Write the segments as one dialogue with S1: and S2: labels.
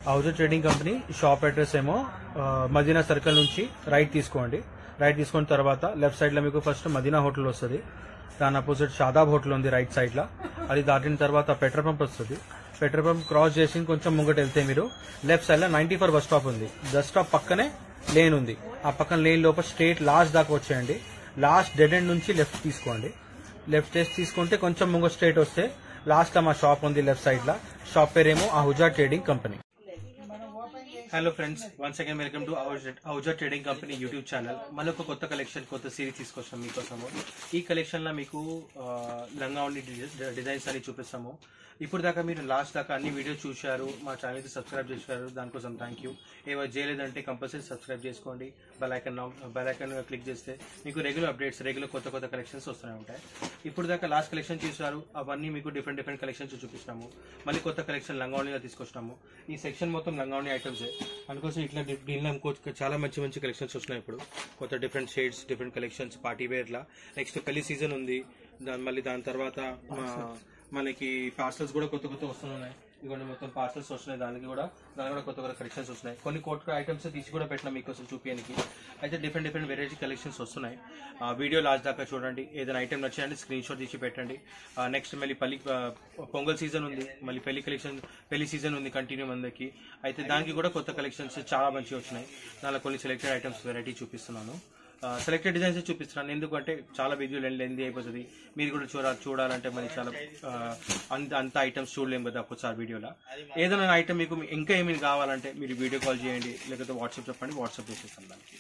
S1: హౌజర్ trading company shop address ఏమో ఆ, Madina circle నుంచి రైట్ తీసుకోండి రైట్ తీసుకున్న తర్వాత లెఫ్ట్ సైడ్ లో మీకు ఫస్ట్ మదీనా హోటల్ వస్తుంది దాని అపోజిట్ షాదాబ్ హోటల్ ఉంది రైట్ సైడ్ లో అది దాటిన తర్వాత పెట్రోల్ పంప్ వస్తుంది పెట్రోల్ పంప్ క్రాస్ చేసి కొంచెం ముంగట వెళ్తే మీరు లెఫ్ట్ సైడ్ లో నైన్టీ ఫోర్ బస్ స్టాప్ ఉంది బస్ స్టాప్ పక్కనే లేన్ ఉంది ఆ పక్కన లేన్ లోపల స్ట్రేట్ లాస్ట్ దాకా వచ్చేయండి లాస్ట్ డెడ్ ఎండ్ నుంచి లెఫ్ట్ తీసుకోండి లెఫ్ట్ చేసి తీసుకుంటే కొంచెం ముంగ స్ట్రేట్ వస్తే లాస్ట్ లో మా షాప్ ఉంది లెఫ్ట్ సైడ్ లో షాప్ పేరేమో Ahuja trading company hello friends once again welcome to అవుజర్ ట్రేడింగ్ కంపెనీ యూట్యూబ్ ఛానల్ మళ్ళీ ఒక కొత్త కలెక్షన్ కొత్త సిరీస్ తీసుకొచ్చాం మీకోసము ఈ కలెక్షన్ లో మీకు ఆ, లంగా ఉండి డిజైన్స్ అని చూపిస్తాము ఇప్పుడు దాకా మీరు లాస్ట్ దాకా అన్ని వీడియో చూశారు మా ఛానల్కి సబ్స్క్రైబ్ చేశారు దానికోసం థ్యాంక్ యూ ఏవో చేయలేదంటే కంపల్సరీ సబ్స్క్రైబ్ చేసుకోండి bell icon bell icon click చేస్తే మీకు రెగ్యులర్ అప్డేట్స్ రెగ్యులర్ కొత్త కొత్త కలెక్షన్స్ వస్తూనే ఉంటాయి ఇప్పుడు దాకా లాస్ట్ కలెక్షన్ చూశారు అవన్నీ మీకు డిఫరెంట్ డిఫరెంట్ కలెక్షన్స్ చూపిస్తాము మళ్ళీ కొత్త కలెక్షన్ లంగావణిగా తీసుకొచ్చినాము ఈ సెక్షన్ మొత్తం లంగావణి ఐటమ్స్ అందుకోసం ఇట్లా డి- దీనిలో ఇంకో చాలా మంచి మంచి కలెక్షన్స్ వస్తున్నాయి ఇప్పుడు కొత్త different shades different collections party వేర్లా నెక్స్ట్ పెళ్లి సీజన్ ఉంది దాని మళ్ళీ దాని తర్వాత మా- మనకి పార్సల్స్ కూడా కొత్త కొత్త వస్తున్నాయి ఇవన్నీ మొత్తం పార్సల్స్ వస్తున్నాయి దానికి కూడా దానికి కూడా కొత్త కొత్త కలెక్షన్స్ వస్తున్నాయి కొన్ని కొత్త ఐటమ్స్ తీసి కూడా పెట్టినా మీకోసం చూపించడానికి అయితే డిఫరెంట్ డిఫరెంట్ వెరైటీ కలెక్షన్స్ వస్తున్నాయి ఆ, వీడియో లాస్ట్ దాకా చూడండి ఏదైనా ఐటమ్ నచ్చిందంటే స్క్రీన్ షాట్ తీసి పెట్టండి నెక్స్ట్ మళ్ళీ పల్లి ఆ, పొంగల్ సీజన్ ఉంది మళ్ళీ పెళ్లి కలెక్షన్ పెళ్లి సీజన్ ఉంది కంటిన్యూ మందికి అయితే దానికి కూడా కొత్త కలెక్షన్స్ చాలా మంచిగా వచ్చినాయి దానిలో కొన్ని సెలెక్టెడ్ ఐటమ్స్ వెరైటీ చూపిస్తున్నాను సెలెక్టెడ్ డిజైన్స్ చూపిస్తున్నాను ఎందుకంటే చాలా వీడియో లెంది అయిపోతుంది మీరు కూడా చూడాలి చూడాలంటే మరి చాలా ఆ, అంత అంత ఐటమ్స్ చూడలేము కదా ఒక్కసారి వీడియోలో ఏదైనా ఐటమ్ మీకు ఇంకా ఏమైనా కావాలంటే మీరు వీడియో కాల్ చేయండి లేకపోతే వాట్సాప్ చెప్పండి వాట్సాప్ చేసేస్తాను దానికి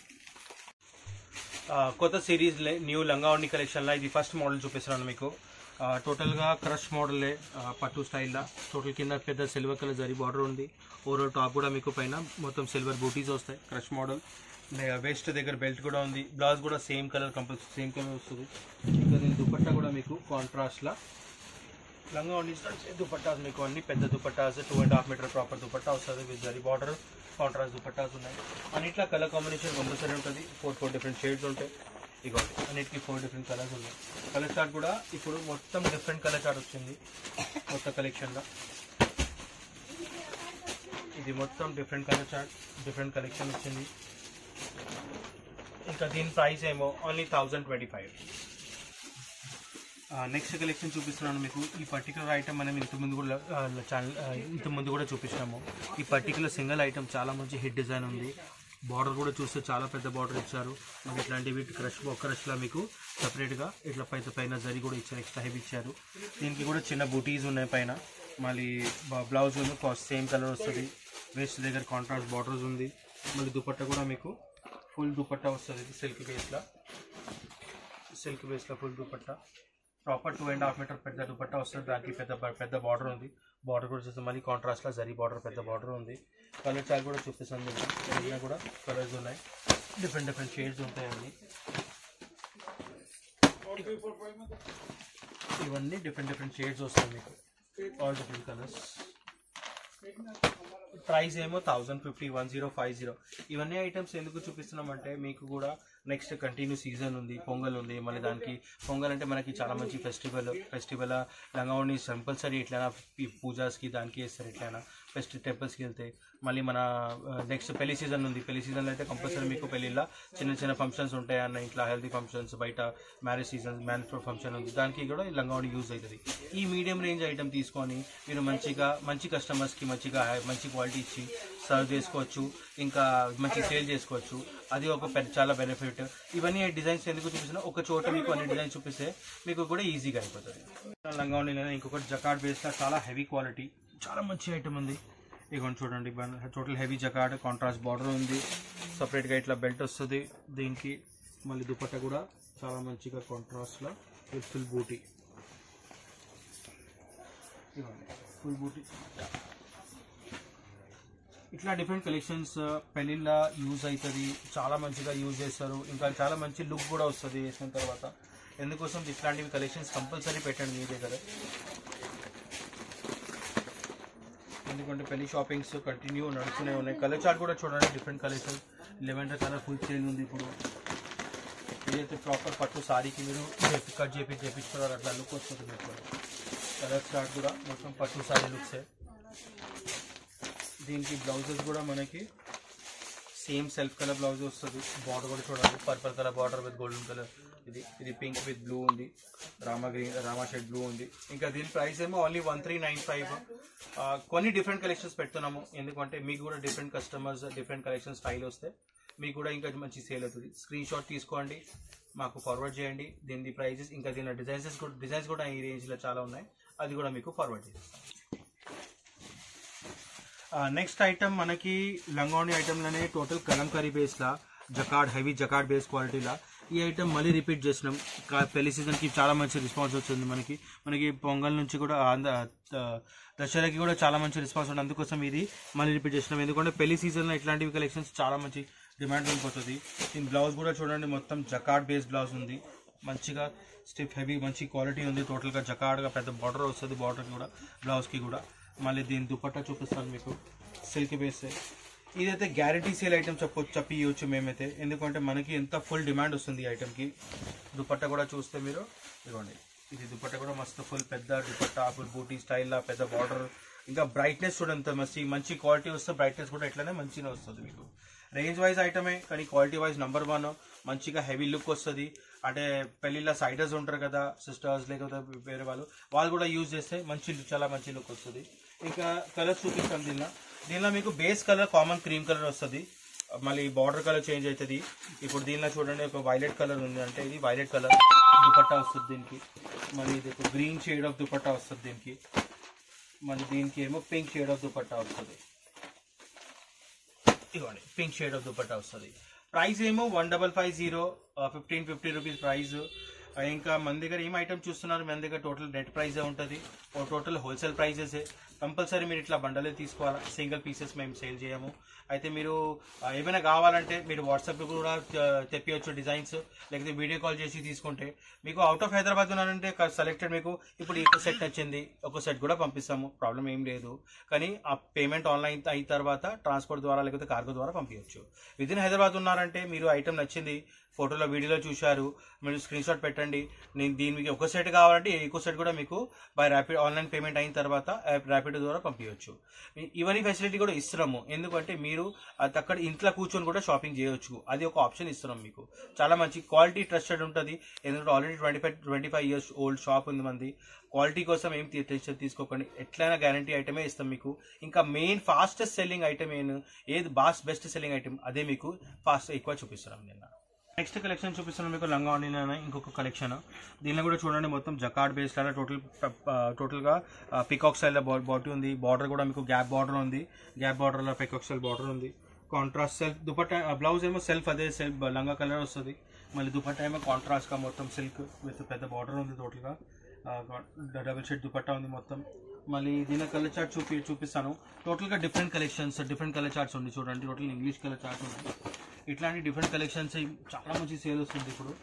S1: ఆ, కొత్త సిరీస్ న్యూ లంగావణి కలెక్షన్ లా ఇది ఫస్ట్ మోడల్ చూపిస్తున్నాను మీకు ఆ, టోటల్ గా క్రష్ మోడల్ పట్టు స్టైల్ లా టోటల్ కింద పెద్ద సిల్వర్ కలర్ జరీ బార్డర్ ఉంది ఓవరాల్ టాప్ కూడా మీకు పైన మొత్తం సిల్వర్ బూటీస్ వస్తాయి క్రష్ మోడల్ వేస్ట్ దగ్గర బెల్ట్ కూడా ఉంది బ్లౌజ్ కూడా same colour compulsory same colour వస్తుంది ఇంకా దీని దుపట్టా కూడా మీకు కాంట్రాస్ట్ లా లంగా ఉండి దుపట్టాస్ మీకు అన్ని పెద్ద dupattas two and half metre proper dupatta వస్తుంది with zari border contrast dupattas ఉన్నాయి అన్నిట్లా కలర్ కాంబినేషన్ కంపల్సరీ ఉంటుంది ఫోర్ ఫోర్ డిఫరెంట్ షేడ్స్ ఉంటాయి ఇగోండి అన్నిటికీ ఫోర్ డిఫరెంట్ కలర్స్ ఉన్నాయి కలర్ చార్ట్ కూడా ఇప్పుడు మొత్తం డిఫరెంట్ కలర్ చార్ట్ వచ్చింది కొత్త కలెక్షన్లో ఇది మొత్తం different colour chart different collection వచ్చింది ఇంకా దీని ప్రైస్ ఏమో only thousand twenty five next collection చూపిస్తున్నాను మీకు ఈ పర్టికులర్ ఐటమ్ మనం ఇంత ముందు కూడా ఛానల్ ఇంత ముందు కూడా చూపించినాము ఈ పర్టికులర్ సింగిల్ ఐటమ్ చాలా మంచి హిట్ డిజైన్ ఉంది బార్డర్ కూడా చూస్తే చాలా పెద్ద బార్డర్ ఇచ్చారు మనకి ఇట్లాంటివి క్రష్ క్రష్లా మీకు సపరేట్గా ఇట్లా పైన పైన జరి కూడా ఇచ్చారు ఎక్స్ట్రా హెవీ ఇచ్చారు దీనికి కూడా చిన్న బూటీస్ ఉన్నాయి పైన మళ్ళీ బ్లౌజ్ సేమ్ కలర్ వస్తుంది వేస్ట్ దగ్గర కాంట్రాస్ట్ బార్డర్స్ ఉంది మళ్ళీ దుపట్టా కూడా మీకు ఫుల్ దుపట్టా వస్తుంది సిల్క్ బేస్లో సిల్క్ బేస్లో full dupatta proper two and half metre పెద్ద దుపట్టా వస్తుంది దానికి పెద్ద పెద్ద బార్డర్ ఉంది బార్డర్ కూడా చూస్తే మళ్ళీ కాంట్రాస్ట్లో జరీ బార్డర్ పెద్ద బార్డర్ ఉంది కలర్ చార్ట్ కూడా చూపిస్తాను మీకు దీంట్లో కూడా కలర్స్ ఉన్నాయి డిఫరెంట్ డిఫరెంట్ షేడ్స్ ఉంటాయండి ఇవన్నీ డిఫరెంట్ డిఫరెంట్ షేడ్స్ వస్తాయి మీకు ఆల్ డిఫరెంట్ కలర్స్ ప్రైస్ ఏమో thousand fifty one zero five zero ఇవన్నీ ఐటమ్స్ ఎందుకు చూపిస్తున్నామంటే మీకు కూడా నెక్స్ట్ కంటిన్యూ సీజన్ ఉంది పొంగల్ ఉంది మళ్ళీ దానికి పొంగల్ అంటే మనకి చాలా మంచి ఫెస్టివల్ ఫెస్టివల్ లంగావణి కంపల్సరీ ఎట్లైనా ఈ పూజాస్కి దానికి వేస్తారు ఎట్లైనా ఫెస్ట్ టెంపుల్స్కి వెళ్తే మళ్ళీ మన నెక్స్ట్ పెళ్లి సీజన్ ఉంది పెళ్లి సీజన్లో అయితే కంపల్సరీ మీకు పెళ్లిలో చిన్న చిన్న ఫంక్షన్స్ ఉంటాయి అన్న ఇంట్లో హెల్తీ ఫంక్షన్స్ బయట మ్యారేజ్ సీజన్ మ్యారేజ్ ఫంక్షన్ ఉంది దానికి కూడా ఈ లంగావణి యూజ్ అవుతుంది ఈ మీడియం రేంజ్ ఐటమ్ తీసుకొని మీరు మంచిగా మంచి కస్టమర్స్కి మంచిగా మంచి క్వాలిటీ ఇచ్చి సర్వ్ చేసుకోవచ్చు ఇంకా మంచి సేల్ చేసుకోవచ్చు అది ఒక పెద్ద చాలా బెనిఫిట్ ఇవన్నీ డిజైన్స్ ఎందుకు చూపిస్తున్నా ఒక చోట మీకు అన్ని డిజైన్స్ చూపిస్తే మీకు కూడా ఈజీగా అయిపోతుంది లంగావణి లేదా ఇంకొకటి జకాడ్ బేస్లో చాలా హెవీ క్వాలిటీ చాలా మంచి ఐటమ్ ఉంది ఇగోండి చూడండి total heavy jacquard contrast border ఉంది సపరేట్గా ఇట్లా బెల్ట్ వస్తుంది దీనికి మళ్ళీ దుపట్టా కూడా చాలా మంచిగా కాంట్రాస్ట్లో విత్ ఫుల్ బూటీ ఫుల్ బూటీ ఇట్లా డిఫరెంట్ కలెక్షన్స్ పెళ్ళిళ్ళ యూజ్ అవుతుంది చాలా మంచిగా యూజ్ చేస్తారు ఇంకా చాలా మంచి లుక్ కూడా వస్తుంది వేసిన తర్వాత ఎందుకోసం ఇట్లాంటివి కలెక్షన్స్ కంపల్సరీ పెట్టండి మీ దగ్గర ఎందుకంటే పెళ్లి షాపింగ్స్ కంటిన్యూ నడుస్తూనే ఉన్నాయి కలర్ చార్ట్ కూడా చూడండి different collection lavender colour full change ఉంది ఇప్పుడు ఏదైతే ప్రాపర్ పట్టు సారీకి మీరు కట్ చేపి చేపించుకున్నారు అట్లా లుక్ వస్తుంది మీకు కలర్ చార్ట్ కూడా మొత్తం పట్టు సారీ లుక్సే దీనికి బ్లౌజెస్ కూడా మనకి సేమ్ సెల్ఫ్ కలర్ బ్లౌజ్ వస్తుంది బార్డర్ కూడా చూడండి purple colour border with golden colour ఇది ఇది పింక్ విత్ బ్లూ ఉంది Rama green Rama shade blue ఉంది ఇంకా దీని ప్రైస్ ఏమో only one three nine five కొన్ని డిఫరెంట్ కలెక్షన్స్ పెడుతున్నాము ఎందుకంటే మీకు కూడా different customers different collection style వస్తే మీకు కూడా ఇంకా మంచి సేల్ అవుతుంది స్క్రీన్ షాట్ తీసుకోండి మాకు ఫార్వర్డ్ చేయండి దీని ప్రైజెస్ ఇంకా దీని డిజైన్స్ కూడా డిజైన్స్ కూడా ఈ రేంజ్లో చాలా ఉన్నాయి అది కూడా మీకు ఫార్వర్డ్ చేస్తాం నెక్స్ట్ ఐటమ్ మనకి లంగావణి ఐటమ్లోనే టోటల్ కలంకారీ బేస్లా జకాడ్ హెవీ జకాడ్ బేస్ క్వాలిటీలా ఈ ఐటమ్ మళ్ళీ రిపీట్ చేసినాం కా- పెళ్లి సీజన్కి చాలా మంచి రెస్పాన్స్ వచ్చింది మనకి మనకి పొంగల్ నుంచి కూడా ఆంధ్ర ఆ, దసరాకి కూడా చాలా మంచి రెస్పాన్స్ ఉంది అందుకోసం ఇది మళ్ళీ రిపీట్ చేసినాం ఎందుకంటే పెళ్లి సీజన్లో ఇట్లాంటివి కలెక్షన్స్ చాలా మంచి డిమాండ్ ఉండిపోతుంది దీని బ్లౌజ్ కూడా చూడండి మొత్తం జకాడ్ బేస్ బ్లౌజ్ ఉంది మంచిగా స్టిఫ్ హెవీ మంచి క్వాలిటీ ఉంది టోటల్గా జకాడ్గా పెద్ద బార్డర్ వస్తుంది బార్డర్కి కూడా బ్లౌజ్కి కూడా మళ్ళీ దీని దుపట్టా చూపిస్తాను మీకు సిల్క్ బేస్ ఇదైతే గ్యారంటీ సేల్ ఐటమ్ చెప్పొచ్చు చెప్పియచ్చు మేమైతే ఎందుకంటే మనకి ఎంత ఫుల్ డిమాండ్ వస్తుంది ఈ ఐటమ్కి దుపట్టా కూడా చూస్తే మీరు ఇదిగోండి ఇది దుపట్టా కూడా మస్తు ఫుల్ పెద్ద దుపట్టా ఫుల్ బూటీ స్టైల్ పెద్ద బార్డర్ ఇంకా బ్రైట్నెస్ చూడంత మంచి మంచి క్వాలిటీ వస్తే బ్రైట్నెస్ కూడా ఇట్లానే మంచిగా వస్తుంది మీకు రేంజ్ వైజ్ ఐటమే కానీ క్వాలిటీ వైజ్ నెంబర్ వన్ మంచిగా హెవీ లుక్ వస్తుంది అంటే పెళ్లిలో సైడర్స్ ఉంటారు కదా సిస్టర్స్ లేకపోతే వేరే వాళ్ళు వాళ్ళు కూడా యూజ్ చేస్తే మంచి చాలా మంచి లుక్ వస్తుంది ఇంకా కలర్ చూపిస్తాం దీనిలో దీనిలో మీకు base colour common cream colour వస్తుంది మళ్ళీ బార్డర్ కలర్ చేంజ్ అవుతుంది ఇప్పుడు దీనిలో చూడండి ఒక వైలెట్ కలర్ ఉంది అంటే ఇది వైలెట్ కలర్ దుపట్టా వస్తుంది దీనికి మళ్ళీ ఇది ఒక గ్రీన్ షేడ్ ఆఫ్ దుపట్టా వస్తుంది దీనికి మళ్ళీ దీనికి ఏమో పింక్ షేడ్ ఆఫ్ దుపట్టా వస్తుంది ఇవ్వండి పింక్ షేడ్ ఆఫ్ దుపట్టా వస్తుంది ప్రైస్ ఏమో one double five zero fifteen fifty rupees price ఇంకా మన దగ్గర ఏం ఐటమ్ చూస్తున్నారు మన దగ్గర టోటల్ నెట్ ప్రైజే ఉంటుంది ఓ టోటల్ హోల్సేల్ ప్రైజెస్ కంపల్సరీ మీరు ఇట్లా బండలే తీసుకోవాలా సింగిల్ పీసెస్ మేము సేల్ చేయము అయితే మీరు ఆ, ఏమైనా కావాలంటే మీరు వాట్సాప్ కూడా తె- తెప్పియొచ్చు డిజైన్స్ లేకపోతే వీడియో కాల్ చేసి తీసుకుంటే మీకు అవుట్ ఆఫ్ హైదరాబాద్ ఉన్నారంటే సెలెక్టెడ్ మీకు ఇప్పుడు ఈ సెట్ నచ్చింది ఒక సెట్ కూడా పంపిస్తాము ప్రాబ్లం ఏం లేదు కానీ ఆ పేమెంట్ ఆన్లైన్ అయిన తర్వాత ట్రాన్స్పోర్ట్ ద్వారా లేకపోతే కార్గో ద్వారా పంపించవచ్చు విత్ ఇన్ హైదరాబాద్ ఉన్నారంటే మీరు ఐటమ్ నచ్చింది ఫోటోలో వీడియోలో చూశారు మీరు స్క్రీన్ షాట్ పెట్టండి నేను దీనికి ఒక సెట్ కావాలంటే ఇంకో సెట్ కూడా మీకు బై ర్యాపిడ్ ఆన్లైన్ పేమెంట్ అయిన తర్వాత ర్యాపిడ్ ద్వారా పంపించవచ్చు ఇవన్నీ ఫెసిలిటీ కూడా ఇస్తున్నాము ఎందుకంటే మీరు అది అక్కడ ఇంట్లో కూర్చొని కూడా షాపింగ్ చేయొచ్చు అది ఒక ఆప్షన్ ఇస్తున్నాం మీకు చాలా మంచి క్వాలిటీ ట్రస్టెడ్ ఉంటుంది ఎందుకంటే already twenty five twenty five years old shop ఉంది మంది క్వాలిటీ కోసం ఏం తీ- తెచ్చి తీసుకోకండి ఎట్లయినా గ్యారంటీ ఐటమే ఇస్తాం మీకు ఇంకా మెయిన్ ఫాస్టెస్ట్ సెల్లింగ్ ఐటమ్ ఏం ఏది బాస్ బెస్ట్ సెల్లింగ్ ఐటమ్ అదే మీకు ఫాస్ట్ ఎక్కువ చూపిస్తున్నాం నిన్న నెక్స్ట్ కలెక్షన్ చూపిస్తున్నాను మీకు లంగా ఆన్లైన్ ఇంకొక కలెక్షన్ దీనిలో కూడా చూడండి మొత్తం జకాడ్ బేస్ లాగా టోటల్ టోటల్గా పికాక్ స్టైల్ బాడీ ఉంది బార్డర్ కూడా మీకు గ్యాప్ బార్డర్ ఉంది గ్యాప్ బార్డర్లో పికాక్ స్టైల్ బార్డర్ ఉంది కాంట్రాస్ట్ సెల్ఫ్ దుపట్టా బ్లౌజ్ ఏమో సెల్ఫ్ అదే సెల్ఫ్ లంగా కలర్ వస్తుంది మళ్ళీ దుపట్టా ఏమో కాంట్రాస్ట్గా మొత్తం సిల్క్ విత్ పెద్ద బార్డర్ ఉంది టోటల్గా డబుల్ షెడ్ దుపట్టా ఉంది మొత్తం మళ్ళీ దీని కలర్ చార్ట్ చూపి చూపిస్తాను టోటల్గా different collections different colour charts ఉంది చూడండి టోటల్ ఇంగ్లీష్ కలర్ చార్ట్ ఉంది ఇట్లాంటి డిఫరెంట్ కలెక్షన్స్ చాలా మంచి సేల్ వస్తుంది ఇప్పుడు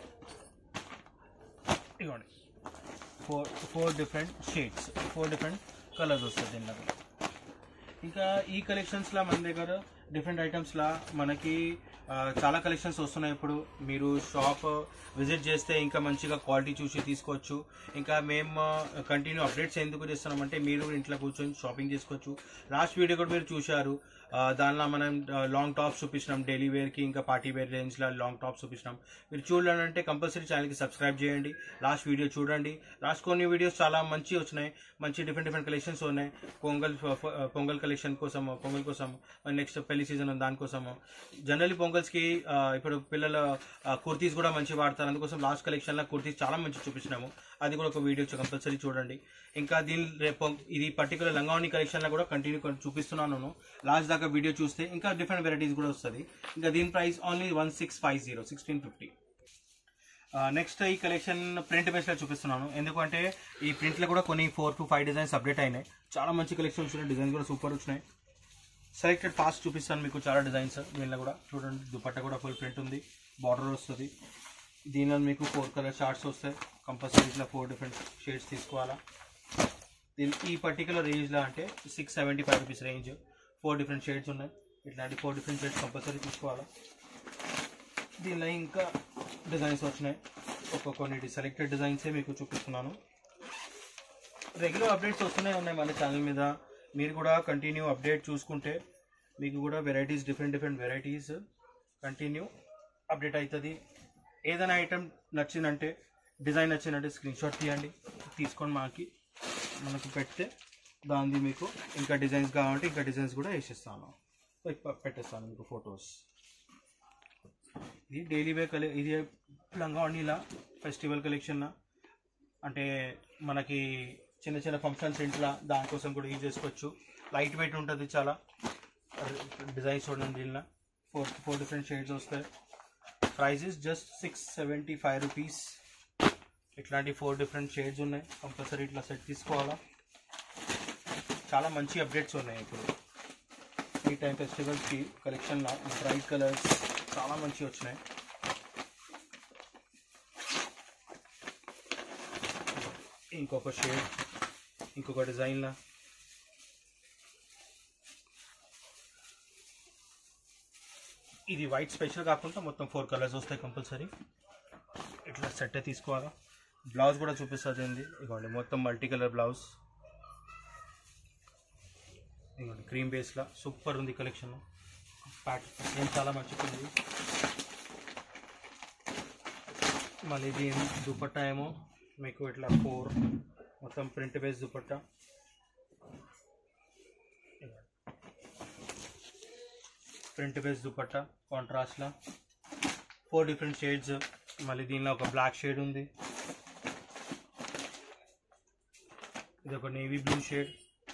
S1: ఇవ్వండి four four different shades four different colours వస్తుంది దీనిలో ఇంకా ఈ కలెక్షన్స్లో మన దగ్గర డిఫరెంట్ ఐటమ్స్లా మనకి ఆ, చాలా కలెక్షన్స్ వస్తున్నాయి ఇప్పుడు మీరు షాప్ విజిట్ చేస్తే ఇంకా మంచిగా క్వాలిటీ చూసి తీసుకోవచ్చు ఇంకా మేము కంటిన్యూ అప్డేట్స్ ఎందుకు చేస్తున్నామంటే మీరు ఇంట్లో కూర్చొని షాపింగ్ చేసుకోవచ్చు లాస్ట్ వీడియో కూడా మీరు చూశారు ఆ, దానిలో మనం లాంగ్ టాప్స్ చూపించినాం డైలీ వేర్కి ఇంకా పార్టీ వేర్ రేంజ్లో లాంగ్ టాప్స్ చూపించినాం మీరు చూడాలంటే కంపల్సరీ ఛానల్కి సబ్స్క్రైబ్ చేయండి లాస్ట్ వీడియో చూడండి లాస్ట్ కొన్ని వీడియోస్ చాలా మంచి వచ్చినాయి మంచి డిఫరెంట్ డిఫరెంట్ కలెక్షన్స్ ఉన్నాయి పొంగల్ ఫ- పొంగల్ కలెక్షన్ కోసం పొంగల్ కోసం నెక్స్ట్ పెళ్లి సీజన్ దానికోసము జనరల్లీ పొంగల్స్కి ఆ, ఇప్పుడు పిల్లల కుర్తీస్ కూడా మంచి వాడతారు అందుకోసం లాస్ట్ కలెక్షన్లో కుర్తీస్ చాలా మంచి చూపించినాము అది కూడా ఒక వీడియో కంపల్సరీ చూడండి ఇంకా దీని రేపు ఇది పర్టికులర్ లంగావణి కలెక్షన్లో కూడా కంటిన్యూ చూపిస్తున్నాను లాస్ట్ దాకా వీడియో చూస్తే ఇంకా డిఫరెంట్ వెరైటీస్ కూడా వస్తుంది ఇంకా దీని price only one six five zero sixteen fifty next ఈ కలెక్షన్ ప్రింట్ బేస్లో చూపిస్తున్నాను ఎందుకంటే ఈ ప్రింట్లో కూడా కొన్ని four to five designs update అయినాయి చాలా మంచి కలెక్షన్స్ ఉన్నాయి డిజైన్స్ కూడా సూపర్ వచ్చినాయి సెలెక్టెడ్ ఫాస్ట్ చూపిస్తాను మీకు చాలా డిజైన్స్ దీనిలో కూడా చూడండి దుపట్టా కూడా ఫుల్ ప్రింట్ ఉంది బార్డర్ వస్తుంది దీనిలో మీకు ఫోర్ కలర్ షార్ట్స్ వస్తాయి కంపల్సరీ ఇట్లా ఫోర్ డిఫరెంట్ షేడ్స్ తీసుకోవాలా దీని ఈ పర్టికులర్ రేంజ్లో అంటే six seventy five rupees range four different shades ఉన్నాయి ఇట్లాంటి ఫోర్ డిఫరెంట్ షేడ్స్ కంపల్సరీ తీసుకోవాలా దీనిలో ఇంకా డిజైన్స్ వచ్చినాయి ఒక కొన్ని సెలెక్టెడ్ డిజైన్సే మీకు చూపిస్తున్నాను రెగ్యులర్ అప్డేట్స్ వస్తూనే ఉన్నాయి మన ఛానల్ మీద మీరు కూడా కంటిన్యూ అప్డేట్ చూసుకుంటే మీకు కూడా varieties different different varieties continue update అవుతుంది ఏదైనా ఐటెం నచ్చిందంటే డిజైన్ నచ్చిందంటే స్క్రీన్ షాట్ తీయండి తీసుకొని మాకి మనకు పెడితే దాన్ని మీకు ఇంకా డిజైన్స్ కావాలంటే ఇంకా డిజైన్స్ కూడా వేసిస్తాను పె- పెట్టేస్తాను మీకు ఫొటోస్ ఇది డైలీ వే కలె ఇది లంగావణిలా ఫెస్టివల్ కలెక్షన్ అంటే మనకి చిన్న చిన్న ఫంక్షన్స్ ఇంట్లో దానికోసం కూడా యూజ్ చేసుకోవచ్చు లైట్ వెయిట్ ఉంటుంది చాలా డిజైన్స్ చూడండి దీనిలో ఫోర్ ఫోర్ డిఫరెంట్ షేడ్స్ వస్తాయి price is just six seventy five rupees ఇట్లాంటి ఫోర్ డిఫరెంట్ షేడ్స్ ఉన్నాయి కంపల్సరీ ఇట్లా సెట్ తీసుకోవాలా చాలా మంచి అప్డేట్స్ ఉన్నాయి ఇప్పుడు ఈ టైం ఫెస్టివల్స్కి కలెక్షన్లో బ్రైట్ కలర్స్ చాలా మంచి వచ్చినాయి ఇంకొక షేడ్ ఇంకొక డిజైన్లా ఇది వైట్ స్పెషల్ కాకుండా మొత్తం ఫోర్ కలర్స్ వస్తాయి కంపల్సరీ ఇట్లా సెట్ తీసుకోవాలా బ్లౌజ్ కూడా చూపిస్తుంది ఏంది ఇదిగోండి మొత్తం మల్టీ కలర్ బ్లౌజ్ ఇదిగోండి క్రీమ్ బేస్లా సూపర్ ఉంది కలెక్షన్ ప్యాటర్న్ చాలా మంచిగా ఉంది మళ్ళీ దీని దుపట్టా ఏమో మీకు ఇట్లా ఫోర్ మొత్తం print base dupatta print base dupatta కాంట్రాస్ట్లా ఫోర్ డిఫరెంట్ షేడ్స్ మళ్ళీ దీనిలో ఒక బ్లాక్ షేడ్ ఉంది ఇది ఒక నేవీ బ్లూ షేడ్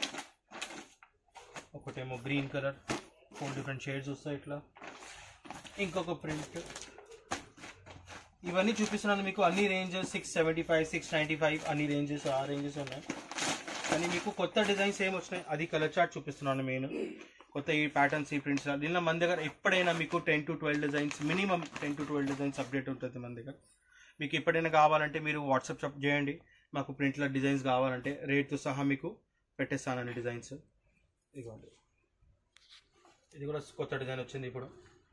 S1: ఒకటేమో green colour four different shades వస్తాయి ఇట్లా ఇంకొక ప్రింట్ ఇవన్నీ చూపిస్తున్నాను మీకు అన్ని ranges six seventy five six ninety five అన్ని రేంజెస్ ఆ రేంజెస్ ఉన్నాయి కానీ మీకు కొత్త డిజైన్స్ ఏం వచ్చినాయి అది కలర్ చార్ట్ చూపిస్తున్నాను నేను కొత్త ఈ ప్యాటర్న్స్ ఈ ప్రింట్స్ దీనిలో మన దగ్గర ఎప్పుడైనా మీకు ten to twelve designs minimum ten to twelve designs update ఉంటుంది మన దగ్గర మీకు ఎప్పుడైనా కావాలంటే మీరు వాట్సాప్ చెప్ చేయండి మాకు ప్రింట్లో డిజైన్స్ కావాలంటే రేట్తో సహా మీకు పెట్టేస్తానండి డిజైన్స్ ఇదిగోండి ఇది కూడా కొత్త డిజైన్ వచ్చింది ఇప్పుడు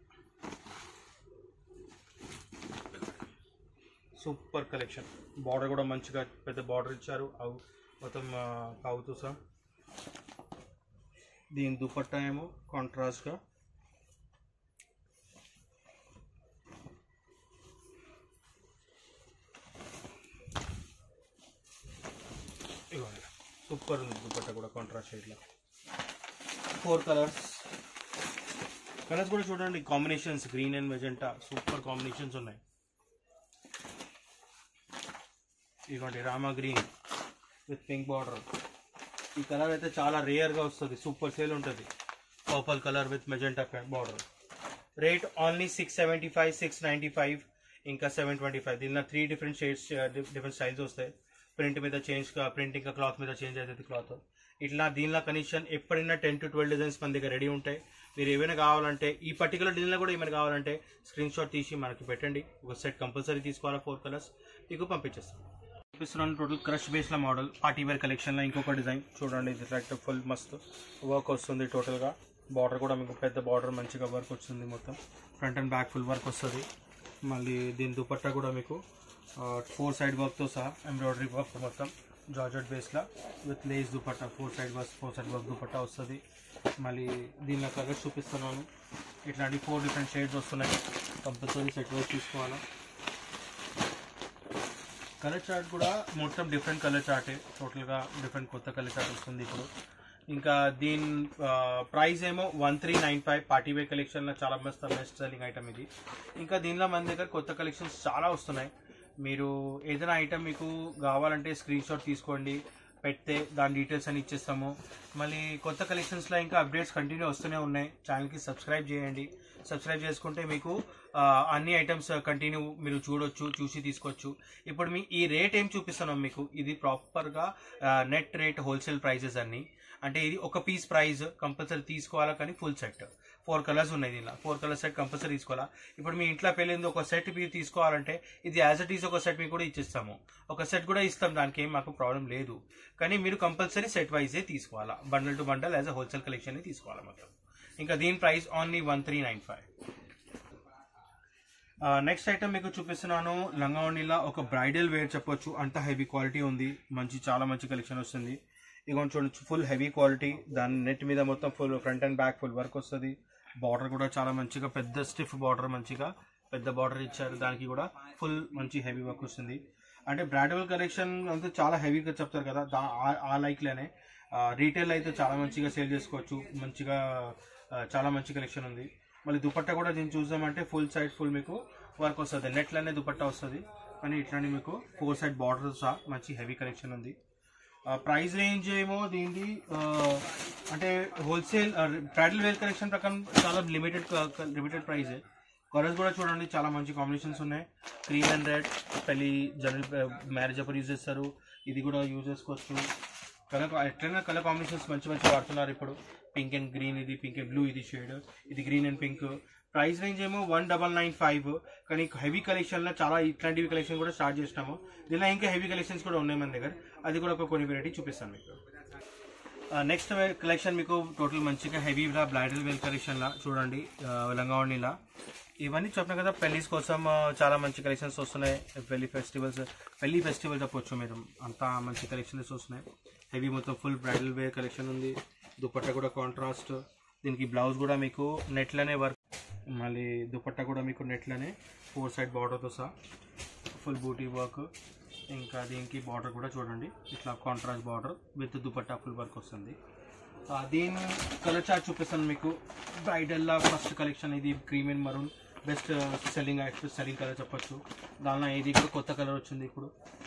S1: సూపర్ కలెక్షన్ బార్డర్ కూడా మంచిగా పెద్ద బార్డర్ ఇచ్చారు అవు మొత్తం కావుతూ సార్ దీని దుపట్టా ఏమో కాంట్రాస్ట్గా ఇవ్వండి సూపర్ ఉంది దుపట్టా కూడా కాంట్రాస్ట్ షేడ్లో ఫోర్ కలర్స్ కలర్స్ కూడా చూడండి combinations green and magenta super combinations ఉన్నాయి ఇదిగోండి Rama green with pink border ఈ కలర్ అయితే చాలా రేయర్గా వస్తుంది సూపర్ సేల్ ఉంటుంది purple colour with magenta border rate only six seventy five six ninety five ఇంకా సెవెన్ ట్వంటీ ఫైవ్ దీనిలో three different shades different styles వస్తాయి ప్రింట్ మీద చేంజ్ ప్రింట్ ఇంకా క్లాత్ మీద చేంజ్ అవుతుంది క్లాత్ ఇట్లా దీనిలో కనీషన్ ఎప్పుడైనా టెన్ టు ట్వెల్వ్ డిజైన్స్ మన దగ్గర రెడీ ఉంటాయి మీరు ఏమైనా కావాలంటే ఈ పర్టికులర్ డిజైన్లో కూడా ఏమైనా కావాలంటే స్క్రీన్ షాట్ తీసి మనకి పెట్టండి ఒక సెట్ కంపల్సరీ తీసుకోవాలా ఫోర్ కలర్స్ మీకు పంపించేస్తాం చూపిస్తున్నాను టోటల్ క్రష్ బేస్ల మోడల్ పార్టీ వేర్ కలెక్షన్లో ఇంకొక డిజైన్ చూడండి ఇది లైక్ ఫుల్ మస్తు వర్క్ వస్తుంది టోటల్గా బార్డర్ కూడా మీకు పెద్ద బార్డర్ మంచిగా వర్క్ వస్తుంది మొత్తం front and back full work వస్తుంది మళ్ళీ దీని దుపట్టా కూడా మీకు ఫోర్ సైడ్ వర్క్తో సహా ఎంబ్రాయిడరీ వర్క్ మొత్తం జార్జెట్ బేస్లో with lace dupatta four side work four side work dupatta వస్తుంది మళ్ళీ దీనిలో కలర్ చూపిస్తున్నాను ఇట్లాంటి ఫోర్ డిఫరెంట్ షేడ్స్ వస్తున్నాయి కంపల్సరీ సెట్ వైజ్ తీసుకోవాలా కలర్ చార్ట్ కూడా మొత్తం డిఫరెంట్ కలర్ చార్టే టోటల్గా డిఫరెంట్ కొత్త కలర్ చార్ట్ వస్తుంది ఇప్పుడు ఇంకా దీని ప్రైస్ ఏమో one three nine five party wear కలెక్షన్లో చాలా బెస్ట్ బెస్ట్ సెల్లింగ్ ఐటమ్ ఇది ఇంకా దీనిలో మన దగ్గర కొత్త కలెక్షన్స్ చాలా వస్తున్నాయి మీరు ఏదైనా ఐటమ్ మీకు కావాలంటే స్క్రీన్ షాట్ తీసుకోండి పెడితే దాని డీటెయిల్స్ అని ఇచ్చేస్తాము మళ్ళీ కొత్త కలెక్షన్స్లో ఇంకా అప్డేట్స్ కంటిన్యూ వస్తూనే ఉన్నాయి ఛానల్కి సబ్స్క్రైబ్ చేయండి సబ్స్క్రైబ్ చేసుకుంటే మీకు ఆ, అన్ని ఐటమ్స్ కంటిన్యూ మీరు చూడొచ్చు చూసి తీసుకోవచ్చు ఇప్పుడు మీ ఈ రేట్ ఏం చూపిస్తున్నాం మీకు ఇది ప్రాపర్గా నెట్ రేట్ హోల్సేల్ ప్రైజెస్ అన్ని అంటే ఇది ఒక పీస్ ప్రైస్ కంపల్సరీ తీసుకోవాలా కానీ ఫుల్ సెట్ ఫోర్ కలర్స్ ఉన్నాయి దీనిలో ఫోర్ కలర్ సెట్ కంపల్సరీ తీసుకోవాలా ఇప్పుడు మీ ఇంట్లో పెళ్ళింది ఒక సెట్ మీరు తీసుకోవాలంటే ఇది యాజ్ ఇట్ ఈస్ ఒక సెట్ మీకు కూడా ఇచ్చిస్తాము ఒక సెట్ కూడా ఇస్తాం దానికి ఏం మాకు ప్రాబ్లం లేదు కానీ మీరు కంపల్సరీ సెట్ వైజే తీసుకోవాలా bundle to bundle as a wholesale collection తీసుకోవాలా మొత్తం ఇంకా దీని price only one three nine five next item మీకు చూపిస్తున్నాను లంగావణిలా ఒక బ్రైడల్ వేర్ చెప్పొచ్చు అంత హెవీ క్వాలిటీ ఉంది మంచి చాలా మంచి కలెక్షన్ వస్తుంది ఇది కొంచెం చూడండి ఫుల్ హెవీ క్వాలిటీ దాని నెట్ మీద మొత్తం full front and back full work వస్తుంది బార్డర్ కూడా చాలా మంచిగా పెద్ద స్టిఫ్ బార్డర్ మంచిగా పెద్ద బార్డర్ ఇచ్చారు దానికి కూడా ఫుల్ మంచి హెవీ వర్క్ వస్తుంది అంటే బ్రాండబుల్ కలెక్షన్ అంతా చాలా హెవీగా చెప్తారు కదా దా ఆ- ఆ లైక్లోనే రీటైల్ అయితే చాలా మంచిగా సేల్ చేసుకోవచ్చు మంచిగా ఆ, చాలా మంచి కలెక్షన్ ఉంది మళ్ళీ దుపట్టా కూడా దీన్ని చూసామంటే ఫుల్ సైడ్ ఫుల్ మీకు వర్క్ వస్తుంది నెట్లోనే దుపట్టా వస్తుంది కానీ ఇట్లానే మీకు ఫోర్ సైడ్ బార్డర్ సహా మంచి హెవీ కలెక్షన్ ఉంది ప్రైస్ రేంజ్ ఏమో దీనిది ఆ, అంటే హోల్సేల్ బ్రైడల్ వేర్ కలెక్షన్ ప్రకారం చాలా లిమిటెడ్ లిమిటెడ్ ప్రైస్ కలర్స్ కూడా చూడండి చాలా మంచి కాంబినేషన్స్ ఉన్నాయి క్రీమ్ అండ్ రెడ్ పెళ్లి జనరల్ మ్యారేజ్ అప్పుడు యూజ్ చేస్తారు ఇది కూడా యూజ్ చేసుకోవచ్చు కలర్ ఎట్లయినా కలర్ కాంబినేషన్స్ మంచి మంచి వాడుతున్నారు ఇప్పుడు పింక్ అండ్ గ్రీన్ ఇది పింక్ అండ్ బ్లూ ఇది షేడ్ ఇది green and pink price range ఏమో వన్ డబల్ నైన్ ఫైవ్ కానీ హెవీ కలెక్షన్లో చాలా ఇట్లాంటివి కలెక్షన్ కూడా స్టార్ట్ చేసినాము దీనిలో ఇంకా హెవీ కలెక్షన్స్ కూడా ఉన్నాయి మన దగ్గర అది కూడా ఒక కొన్ని వెరైటీ చూపిస్తాను మీకు నెక్స్ట్ కలెక్షన్ మీకు టోటల్ మంచిగా హెవీగా బ్లైడల్ వేల్ కలెక్షన్ లా చూడండి లంగావణిలా ఇవన్నీ చెప్పిన కదా పెళ్లిస్ కోసం ఆ, చాలా మంచి కలెక్షన్స్ వస్తున్నాయి పెళ్లి ఫెస్టివల్స్ పెళ్లి ఫెస్టివల్ చెప్పొచ్చు మీరు అంతా మంచి కలెక్షన్స్ వస్తున్నాయి హెవీ మొత్తం ఫుల్ బ్రైడల్ వేర్ కలెక్షన్ ఉంది దుపట్టా కూడా కాంట్రాస్ట్ దీనికి బ్లౌజ్ కూడా మీకు నెట్లోనే వర్క్ మళ్ళీ దుపట్టా కూడా మీకు నెట్లోనే ఫోర్ సైడ్ బార్డర్తో సహా ఫుల్ బూటీ వర్క్ ఇంకా దీనికి బార్డర్ కూడా చూడండి ఇట్లా contrast border with dupatta full work వస్తుంది ఆ, దీని కలర్ చార్ట్ చూపిస్తాను మీకు బ్రైడల్లా ఫస్ట్ కలెక్షన్ ఇది cream and maroon best selling selling colour చెప్పొచ్చు దానిలో ఇది కూడా కొత్త కలర్ వచ్చింది ఇప్పుడు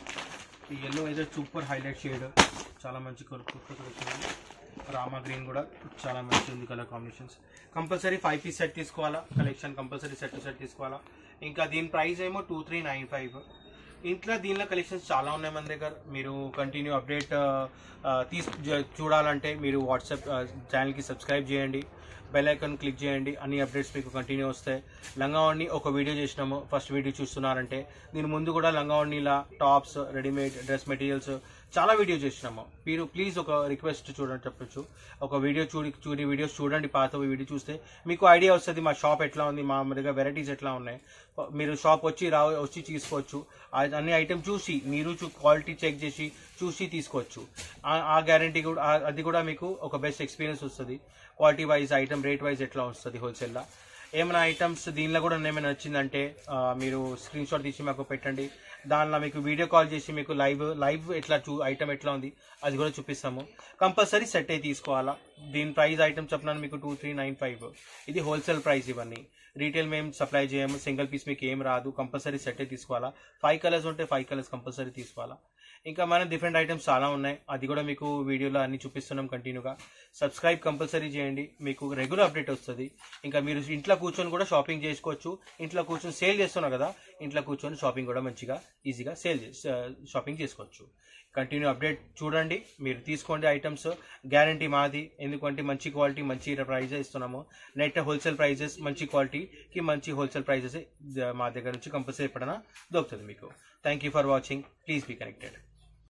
S1: ఈ ఎల్లో అయితే సూపర్ హైలైట్ షేడ్ చాలా మంచి కలర్ కొత్త కలెక్షన్ రామా గ్రీన్ కూడా చాలా మంచి ఉంది colours combinations compulsory five piece set తీసుకోవాలా collection compulsory set to set తీసుకోవాలా ఇంకా దీని ప్రైస్ ఏమో టూ త్రీ నైన్ ఫైవ్ ఇంట్లో దీనిలో కలెక్షన్స్ చాలా ఉన్నాయి మన దగ్గర మీరు కంటిన్యూ అప్డేట్ తీసు చూడాలంటే మీరు వాట్సాప్ ఛానల్కి సబ్స్క్రైబ్ చేయండి బెల్ ఐకాన్ క్లిక్ చేయండి అన్ని అప్డేట్స్ మీకు కంటిన్యూ వస్తాయి లంగావణి ఒక వీడియో చేసినాము ఫస్ట్ వీడియో చూస్తున్నారంటే దీని ముందు కూడా లంగావణిలా టాప్స్ రెడీమేడ్ డ్రెస్ మెటీరియల్స్ చాలా వీడియో చేసినాము మీరు ప్లీజ్ ఒక రిక్వెస్ట్ చూడండి చెప్పొచ్చు ఒక వీడియో చూడి చూడి వీడియోస్ చూడండి పాత వీడియో చూస్తే మీకు ఐడియా వస్తుంది మా షాప్ ఎట్లా ఉంది మా దగ్గర వెరైటీస్ ఎట్లా ఉన్నాయి మీరు షాప్ వచ్చి రా వచ్చి తీసుకోవచ్చు ఆ- అన్ని ఐటమ్ చూసి మీరు క్వాలిటీ చెక్ చేసి చూసి తీసుకోవచ్చు ఆ- ఆ గ్యారంటీ కూడా ఆ- అది కూడా మీకు ఒక బెస్ట్ ఎక్స్పీరియన్స్ వస్తుంది quality wise item rate wise ఎట్లా వస్తుంది హోల్సేల్లో ఏమైనా ఐటమ్స్ దీనిలో కూడా ఏమైనా నచ్చిందంటే ఆ, మీరు స్క్రీన్ షాట్ తీసి మాకు పెట్టండి దానిలో మీకు వీడియో కాల్ చేసి మీకు లైవ్ లైవ్ ఎట్లా చూ ఐటమ్ ఎట్లా ఉంది అది కూడా చూపిస్తాము కంపల్సరీ సెట్ అయి తీసుకోవాలా దీని ప్రైస్ ఐటమ్ చెప్పినాను మీకు టూ త్రీ నైన్ ఫైవ్ ఇది హోల్సేల్ ప్రైస్ ఇవన్నీ రీటైల్ మేము సప్లై చేయము సింగిల్ పీస్ మీకు ఏం రాదు కంపల్సరీ సెట్ అయి తీసుకోవాలా ఫైవ్ కలర్స్ ఉంటే ఫైవ్ కలర్స్ కంపల్సరీ తీసుకోవాలా ఇంకా మన డిఫరెంట్ ఐటమ్స్ చాలా ఉన్నాయి అది కూడా మీకు వీడియోలో అన్ని చూపిస్తున్నాం కంటిన్యూగా సబ్స్క్రైబ్ కంపల్సరీ చేయండి మీకు రెగ్యులర్ అప్డేట్ వస్తుంది ఇంకా మీరు ఇంట్లో కూర్చొని కూడా షాపింగ్ చేసుకోవచ్చు ఇంట్లో కూర్చొని సేల్ చేస్తున్నారు కదా ఇంట్లో కూర్చొని షాపింగ్ కూడా మంచిగా ఈజీగా సేల్ షాపింగ్ చేసుకోవచ్చు కంటిన్యూ అప్డేట్ చూడండి మీరు తీసుకోండి ఐటమ్స్ గ్యారంటీ మాది ఎందుకంటే మంచి క్వాలిటీ మంచి ప్రైజెస్ ఇస్తున్నాము నెట్ హోల్సేల్ ప్రైజెస్ మంచి క్వాలిటీకి మంచి హోల్సేల్ ప్రైజెస్ మా దగ్గర నుంచి కంపల్సరీ ఎప్పుడైనా దొరుకుతుంది మీకు thank you for watching please be connected